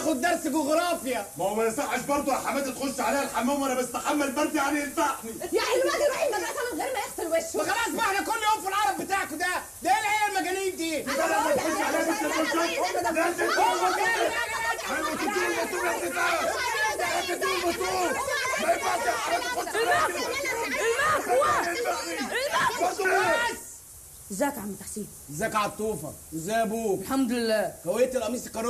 باخد درس جغرافيا ما هو ما يصحش برضه يا حماتي تخش عليا الحمام وانا بستحمى البرد يعني ينفعني يعني الواد يروح المدرسه من غير ما يغسل وشه وخلاص بقى احنا كل يوم في العرب بتاعكوا ده ده ايه العيال المجانين دي انا بقول لك انا بقول لك انا بقول لك انا كنت المطلوب يا حسام كنت المطلوب ما ينفعش يا حماتي تخش عليا ازيك يا عم تحسين ازيك يا عطوفه ازاي ابوك الحمد لله كويت القميص القانوني